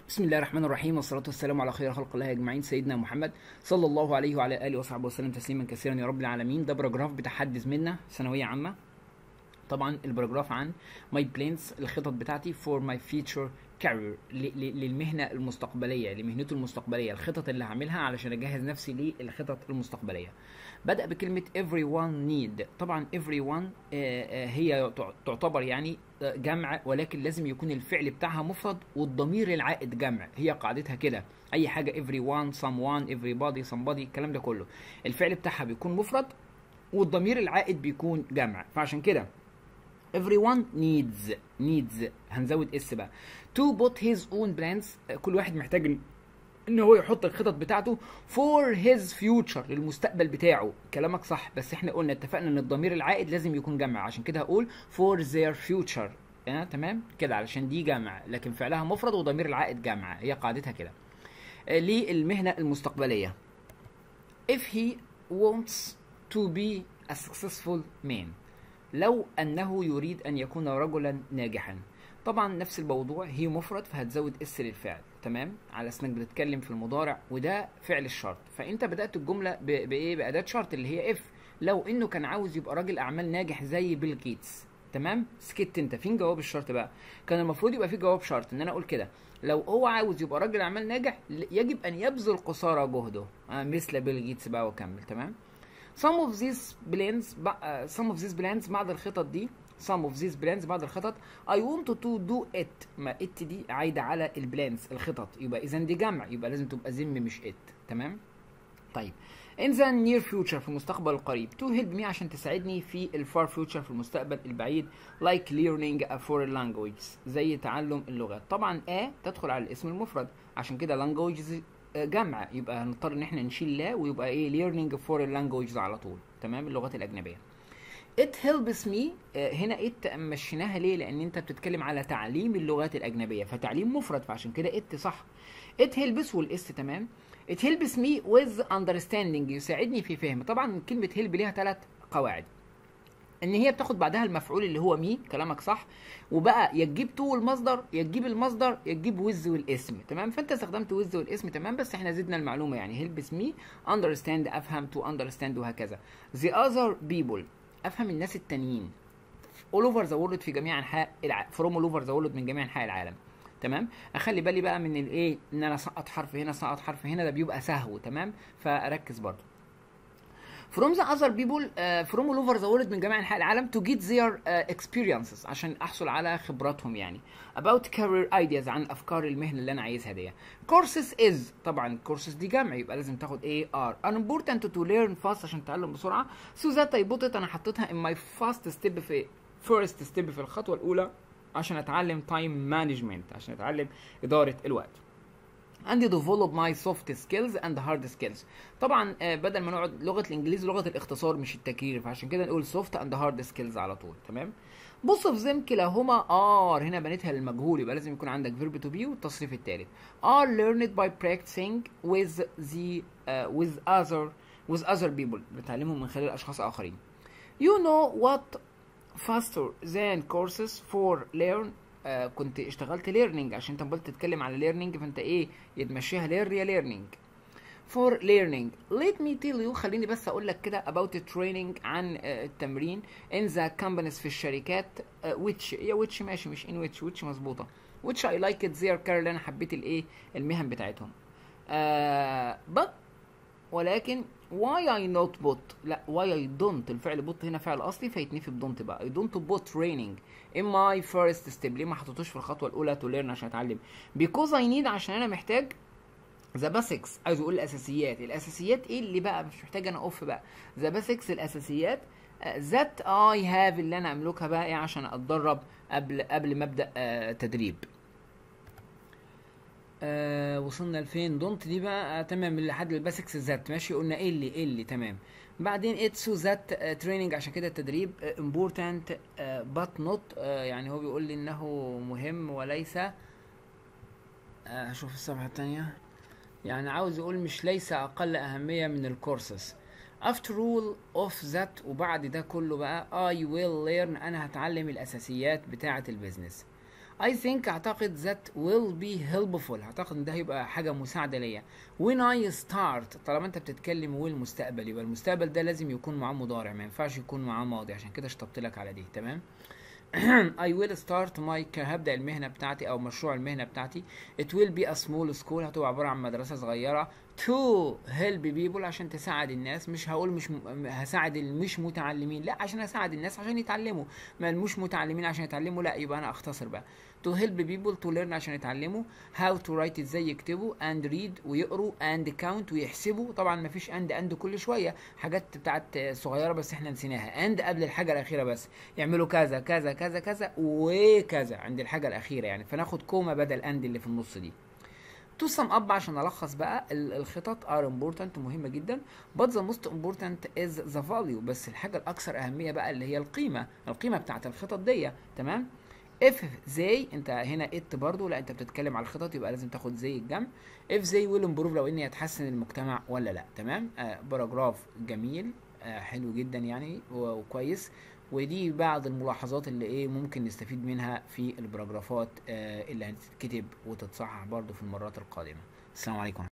بسم الله الرحمن الرحيم والصلاة والسلام على خير خلق الله أجمعين سيدنا محمد صلى الله عليه وعلى آله وصحبه وسلم تسليما كثيرا يا رب العالمين ده باراجراف بتحدث منا ثانوية عامة طبعا الباراجراف عن ماي بلانز الخطط بتاعتي فور ماي فيوتشر كارير للمهنة المستقبلية لمهنته المستقبلية الخطط اللي هعملها علشان أجهز نفسي للخطط المستقبلية بدأ بكلمة everyone need طبعا everyone آه، آه، هي تع- تعتبر يعني آه، جمع ولكن لازم يكون الفعل بتاعها مفرد والضمير العائد جمع هي قاعدتها كده اي حاجة everyone someone everybody somebody الكلام ده كله الفعل بتاعها بيكون مفرد والضمير العائد بيكون جمع فعشان كده everyone needs needs هنزود اس بقى to put his own plans كل واحد محتاج إن- ان هو يحط الخطط بتاعته for his future للمستقبل بتاعه كلامك صح بس احنا قلنا اتفقنا ان الضمير العائد لازم يكون جمع عشان كده هقول for their future آه تمام كده علشان دي جمع لكن فعلها مفرد وضمير العائد جمع هي قاعدتها كده آه للمهنة المستقبلية if he wants to be a successful man لو انه يريد ان يكون رجلا ناجحا طبعا نفس الموضوع هي مفرد فهتزود اس للفعل تمام على اسمك بتتكلم في المضارع وده فعل الشرط فانت بدات الجمله ب- بايه باداه شرط اللي هي اف لو انه كان عاوز يبقى راجل اعمال ناجح زي بيل جيتس تمام سكت انت فين جواب الشرط بقى كان المفروض يبقى في جواب شرط ان انا اقول كده لو هو عاوز يبقى راجل اعمال ناجح ل- يجب ان يبذل قصارى جهده آه مثل بيل جيتس بقى وكمل تمام some of these plans ب- آه، some of these plans بعض الخطط دي some of these plans بعض الخطط I want to do it ما it دي عايدة على البلانز الخطط يبقى إذا دي جمع يبقى لازم تبقى ذم مش it تمام طيب in the near future في المستقبل القريب to help me عشان تساعدني في ال far future في المستقبل البعيد like learning a foreign language زي تعلم اللغات طبعا a تدخل على الاسم المفرد عشان كده languages آه، جمع يبقى هنضطر ان احنا نشيل لا ويبقى ايه learning foreign languages على طول تمام اللغات الاجنبيه it helps me آه، هنا it مشيناها ليه لان انت بتتكلم على تعليم اللغات الاجنبيه فتعليم مفرد فعشان كده it صح it helps والاس تمام it helps me with understanding يساعدني في فهم طبعا كلمه help ليها ثلاث قواعد ان هي بتاخد بعدها المفعول اللي هو مي كلامك صح وبقى يا تجيب تو المصدر يا تجيب المصدر يا تجيب وز والاسم تمام فانت استخدمت وز والاسم تمام بس احنا زدنا المعلومه يعني هيلبس مي اندرستاند افهم تو اندرستاند وهكذا the other people افهم الناس التانيين all over the world في جميع انحاء الع... from all over the world من جميع انحاء العالم تمام اخلي بالي بقى من الايه ان انا سقط حرف هنا سقط حرف هنا ده بيبقى سهو تمام فاركز برضه from the other people uh, from all over the world من جميع انحاء العالم to get their uh, experiences عشان احصل على خبراتهم يعني about career ideas عن افكار المهنه اللي انا عايزها دي courses is طبعا courses دي جمع يبقى لازم تاخد ايه ار important to learn fast عشان تتعلم بسرعه so that I put it انا حطيتها in my first step في first step في الخطوه الاولى عشان اتعلم time management عشان اتعلم اداره الوقت and develop my soft skills and hard skills طبعا آه، بدل ما نقعد لغه الانجليزي لغه الاختصار مش التكرير فعشان كده نقول soft and hard skills على طول تمام بص في زم كلاهما ار هنا بنيتها للمجهول يبقى لازم يكون عندك verb to be والتصريف الثالث are learned by practicing with the uh, with other with other people بتعلمهم من خلال اشخاص اخرين you know what faster than courses for learn آه كنت اشتغلت learning عشان انت عمال تتكلم على learning فانت ايه يتمشيها learn يا learning for learning let me tell you خليني بس اقول لك كده about the training عن آه، التمرين in the companies في الشركات آه، which يا which ماشي مش in which which مظبوطه which I like it their career اللي انا حبيت الايه المهن بتاعتهم آه but ولكن why I not put لا why I don't الفعل put هنا فعل اصلي فيتنفي بدونت بقى I don't put training in my first step ليه ما حطيتوش في الخطوه الاولى to learn عشان اتعلم because I need عشان انا محتاج ذا باسكس عايز اقول الاساسيات الاساسيات ايه اللي بقى مش محتاج انا اوف بقى ذا باسكس الاساسيات ذات اي هاف اللي انا املكها بقى ايه عشان اتدرب قبل قبل ما ابدا آه تدريب آه وصلنا لفين دونت دي بقى آه تمام لحد الباسكس ذات ماشي قلنا ايه اللي ايه اللي تمام بعدين اتس ذات تريننج عشان كده التدريب امبورتانت بات نوت يعني هو بيقول لي انه مهم وليس آه، هشوف الصفحه الثانيه يعني عاوز يقول مش ليس اقل اهميه من الكورسز after all of that وبعد ده كله بقى I will learn انا هتعلم الاساسيات بتاعه البيزنس I think اعتقد that will be helpful اعتقد ان ده هيبقى حاجه مساعده ليا when I start طالما انت بتتكلم والمستقبل يبقى المستقبل ده لازم يكون معاه مضارع ما ينفعش يكون معاه ماضي عشان كده شطبت لك على دي تمام I will start my هبدأ المهنة بتاعتي أو مشروع المهنة بتاعتي It will be a small school هتبقى عبارة عن مدرسة صغيرة to help people عشان تساعد الناس مش هقول مش م... هساعد المش متعلمين لا عشان اساعد الناس عشان يتعلموا ما المش متعلمين عشان يتعلموا لا يبقى انا اختصر بقى to help people to learn عشان يتعلموا how to write ازاي يكتبوا and read ويقروا and count ويحسبوا طبعا ما فيش and and كل شويه حاجات بتاعت صغيره بس احنا نسيناها and قبل الحاجه الاخيره بس يعملوا كذا كذا كذا كذا وكذا عند الحاجه الاخيره يعني فناخد كوما بدل and اللي في النص دي to sum up عشان الخص بقى الخطط are important مهمه جدا but the most important is the value بس الحاجه الاكثر اهميه بقى اللي هي القيمه القيمه بتاعت الخطط دي تمام if they انت هنا it برضو لا انت بتتكلم على الخطط يبقى لازم تاخد زي الجمع if they will improve لو ان يتحسن المجتمع ولا لا تمام آه باراجراف جميل آه حلو جدا يعني وكويس ودي بعض الملاحظات اللي ايه ممكن نستفيد منها في البراجرافات آه اللي هتتكتب وتتصحح برضو في المرات القادمه السلام عليكم